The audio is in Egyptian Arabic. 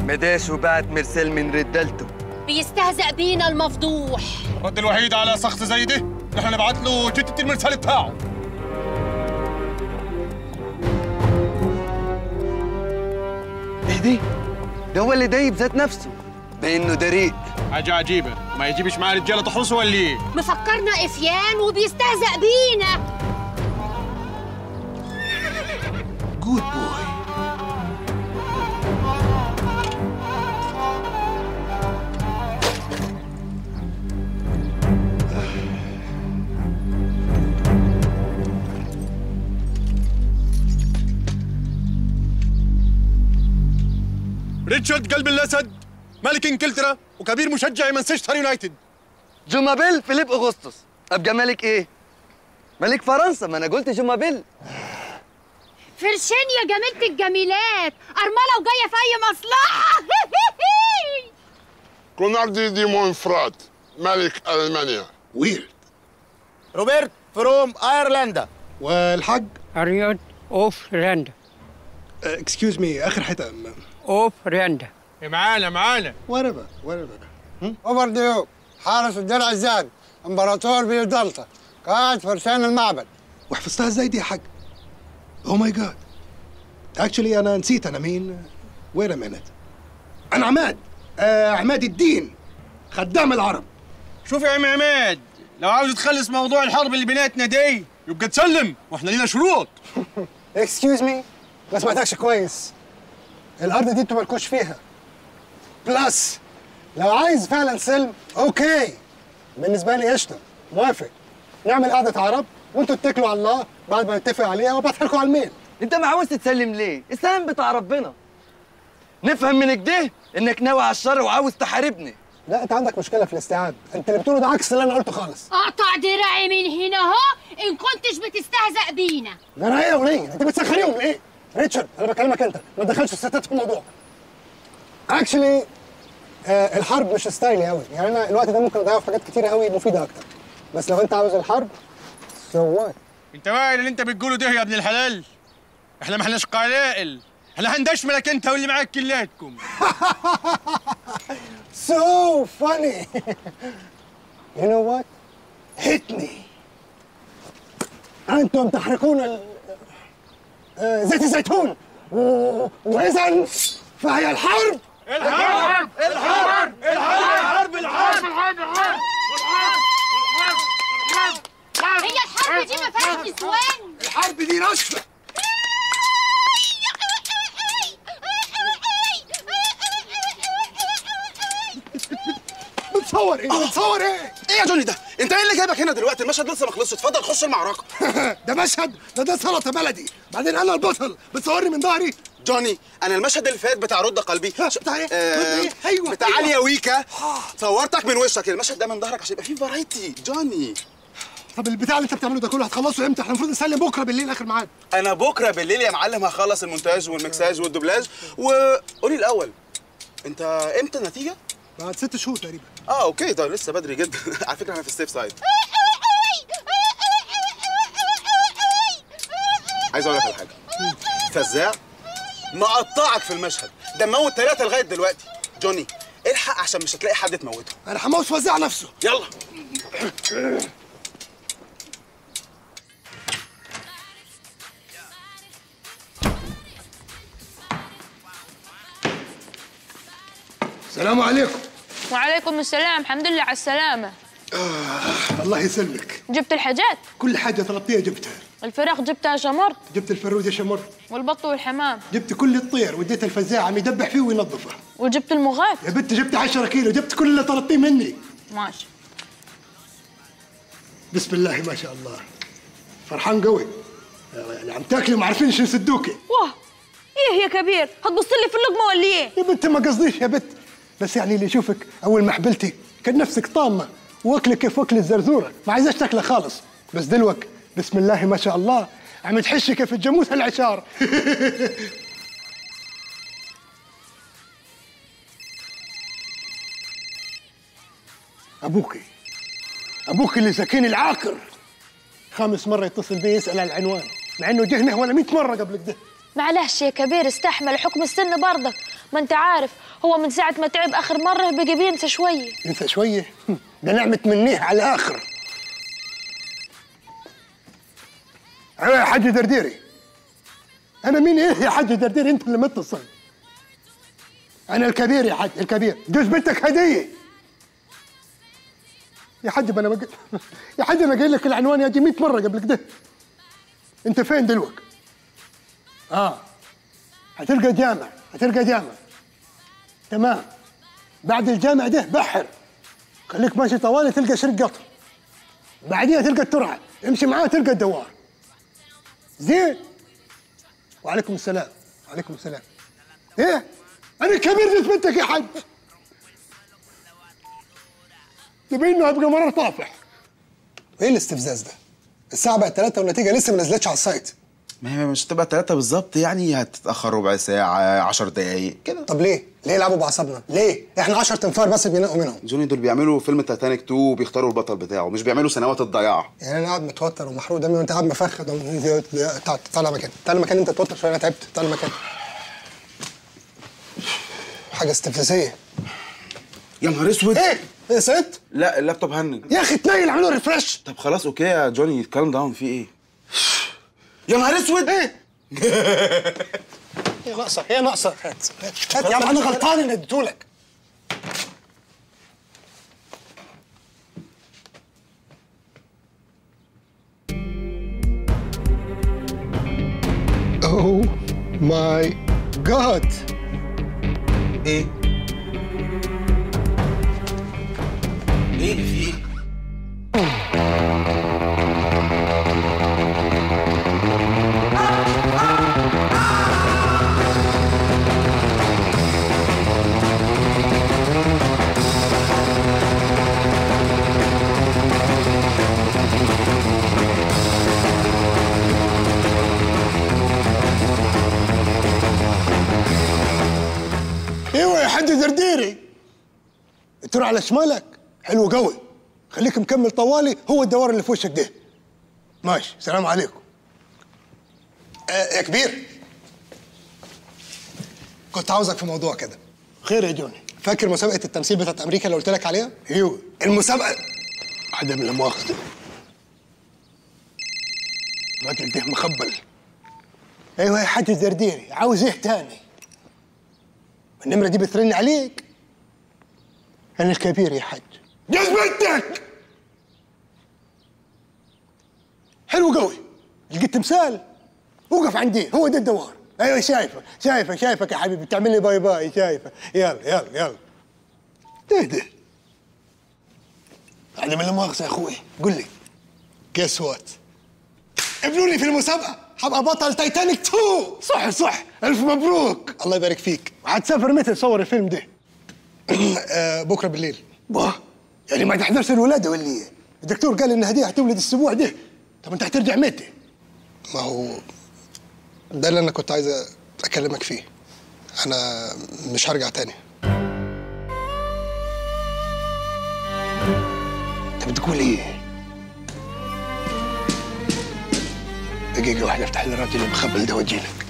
مداش وبعت مرسال من رجالته بيستهزأ بينا المفضوح الرد الوحيد على سخط زي ده نحن نبعت له جتة المرسال بتاعه ايه دي؟ ده هو اللي دايب ذات نفسه بانه دريق حاجة عجيبة ما يجيبش معاه رجالة تحرسه ولا ايه؟ مفكرنا إفيان وبيستهزأ بينا جود بوي ريتشارد قلب الاسد ملك انجلترا وكبير مشجع مانشستر يونايتد جومابيل فيليب اغسطس ابقى ملك ايه؟ ملك فرنسا ما انا قلت جومابيل فرشين يا جميلة الجميلات أرملة وجاية في أي مصلحة كوناردي دي مونفرات ملك ألمانيا ويرد روبرت فروم ايرلندا والحج أريود أوف ريندا اكسكيوز مي اخر حته أوف ريندا معانا معانا وربا وربا اوفر ديو حارس الدرع الزاد امبراطور بيودلطة قائد فرسان المعبد وحفظتها ازاي دي يا حاج او ماي جاد اكشلي انا نسيت انا مين وين مينت انا عماد آه عماد الدين خدام العرب شوف يا عم عماد لو عاوز تخلص موضوع الحرب اللي بيناتنا دي يبقى تسلم واحنا لينا شروط اكسكيوز مي ما سمعتكش كويس الارض دي انتوا مالكوش فيها بلس لو عايز فعلا سلم اوكي بالنسبه لي قشطه موافق نعمل قعده عرب وانتوا اتكلوا على الله بعد ما نتفق عليها وابعتها لكم على الميل انت ما عاوز تتسلم ليه؟ السلام بتاع ربنا نفهم من كده انك ناوي على الشر وعاوز تحاربني لا انت عندك مشكله في الاستيعاب انت اللي بتقوله ده عكس اللي انا قلته خالص أقطع دراعي من هنا أهو إن كنتش بتستهزأ بينا ده انا ايه وليه انت بتسخريهم ليه ريتشارد انا بكلمك انت ما تدخلش الستات في الموضوع اكشلي آه الحرب مش ستايلي قوي يعني انا الوقت ده ممكن اضيعه في حاجات كتيره قوي مفيده اكتر بس لو انت عاوز الحرب سو وات انت واعي اللي انت بتقوله ده يا ابن الحلال احنا ما احناش قلائل احنا هندشملك انت واللي معاك كلاتكم So funny. you know what? Hit me. أنتم تحرقون ال- آه، زيت الزيتون و- وإذا فهي الحرب الحرب الحرب الحرب الحرب هي الحرب دي ما فيهاش نسوان الحرب دي رشفه بتصور ايه بتصور ايه ايه يا جوني ده انت ايه اللي جايبك هنا دلوقتي المشهد لسه ما خلصش اتفضل خش المعركه ده مشهد ده ده سلطه بلدي بعدين انا البطل بتصورني من ظهري جوني انا المشهد اللي فات بتاع رد قلبي ها، بتاع ايه؟ آه، رد ايه؟ أيوة، بتاع أيوة. عليا ويكا صورتك من وشك المشهد ده من ظهرك عشان يبقى فيه فرايتي جوني طب البتاع اللي انت بتعمله ده كله هتخلصه امتى احنا المفروض نسلم بكره بالليل اخر ميعاد انا بكره بالليل يا معلم هخلص المونتاج والمكساج والدوبلاج وقولي الاول انت امتى النتيجه بعد ست شهور تقريبا اه اوكي ده لسه بدري جدا على فكره انا في السيف سايد عايز اقول لك على حاجه فزاع مقطعك في المشهد ده موت ثلاثه لغايه دلوقتي جوني الحق عشان مش هتلاقي حد تموته انا حماس وزع نفسه يلا السلام عليكم وعليكم السلام الحمد لله على السلامة الله يسلمك جبت الحاجات كل حاجه طلبتيها جبتها الفراخ جبتها شمرت جبت الفرود يا شمر والبط والحمام جبت كل الطير وديت الفزاع عم يدبح فيه وينظفه وجبت المغاف يا بنت جبت 10 كيلو جبت كل اللي طلبتيه مني ماشي بسم الله ما شاء الله فرحان قوي يعني عم تاكلي وما عارفين شو يسدوكي واه ايه يا كبير هتبص لي في اللقمة ولا ايه يا بنت ما قصديش يا بنت بس يعني اللي يشوفك اول ما حبلتي كان نفسك طامه واكلك كيف واكل الزرزوره ما عايزاش تاكله خالص بس دلوك بسم الله ما شاء الله عم تحشي كيف الجاموس هالعشار ابوكي ابوك اللي سكين العاكر خامس مره يتصل بي يسال عن العنوان مع انه جه هنا ولا 100 مره قبل كده معلش يا كبير استحمل حكم السن برضك ما انت عارف هو من ساعة ما تعب آخر مرة بقى بينسى شوية انسى شويه ده نعمه منيه على الاخر ايوه يا حاج درديري انا مين ايه يا حاج درديري انت اللي متصل انا الكبير يا حاج الكبير جوز بنتك هديه يا حاج ما انا مج... يا حاج انا قايل لك العنوان يا جي 100 مره قبل كده انت فين دلوقتي اه هتلقى جامع هتلقى جامع تمام بعد الجامع ده بحر خليك ماشي طوالي تلقى شرق قطر بعديها تلقى الترعه امشي معاه تلقى الدوار زين وعليكم السلام وعليكم السلام ايه انا كبير جسم بنتك يا حاج تبين انه ابقى مرة طافح ايه الاستفزاز ده؟ الساعة بقت 3 والنتيجة لسه ما نزلتش على السايت ما هي مش هتبقى ثلاثة بالظبط يعني هتتأخر ربع ساعة 10 دقايق كده طب ليه؟ ليه يلعبوا بعصبنا؟ ليه؟ احنا 10 تنفار بس بينقوا منهم جوني دول بيعملوا فيلم تايتانيك 2 وبيختاروا البطل بتاعه مش بيعملوا سنوات الضياع يعني انا قاعد متوتر ومحروق دمي وانت قاعد مفخد تعال تعالى مكان تعالى مكان انت توتر شويه انا تعبت تعالى مكان حاجه استفزازيه يا نهار اسود ايه؟ ايه ست؟ لا اللابتوب هنج يا اخي تنيل اعملوا ريفرش طب خلاص اوكي يا جوني كالم داون في ايه يا نهار اسود ايه؟ هي ناقصه هي ناقصه هات هات يا عم انا غلطان اني اديتهولك اوه ماي جاد ايه ايه اللي في ايه ايوه يا حاج درديري الترعه على شمالك حلو قوي خليك مكمل طوالي هو الدوار اللي في وشك ده ماشي سلام عليكم آه يا كبير كنت عاوزك في موضوع كده خير يا جوني فاكر مسابقه التمثيل بتاعت امريكا اللي قلت لك عليها ايوه المسابقه عدم لا مؤاخذة الراجل ده مخبل ايوه يا حاج درديري عاوز ايه تاني النمرة دي بترن عليك انا الكبير يا حاج جوز بنتك حلو قوي لقيت تمثال وقف عندي هو ده الدوار ايوه شايفك شايفك شايفك يا حبيبي بتعمل لي باي باي شايفك يلا يلا يلا ايه ده عدم لا مؤاخذة يا اخوي قول لي جيس وات قبلوني في المسابقة هبقى بطل تايتانيك 2 صح صح ألف مبروك الله يبارك فيك هتسافر متى تصور الفيلم ده؟ آه بكره بالليل باه يعني ما تحضرش الولادة ولا ايه؟ الدكتور قال إن هدية هتولد الأسبوع ده طب أنت هترجع متى؟ ما هو ده اللي انا كنت عايز اكلمك فيه انا مش هرجع تاني أنت بتقول إيه؟ دقيقة واحدة افتح لي الراجل المخبل ده وأجيلك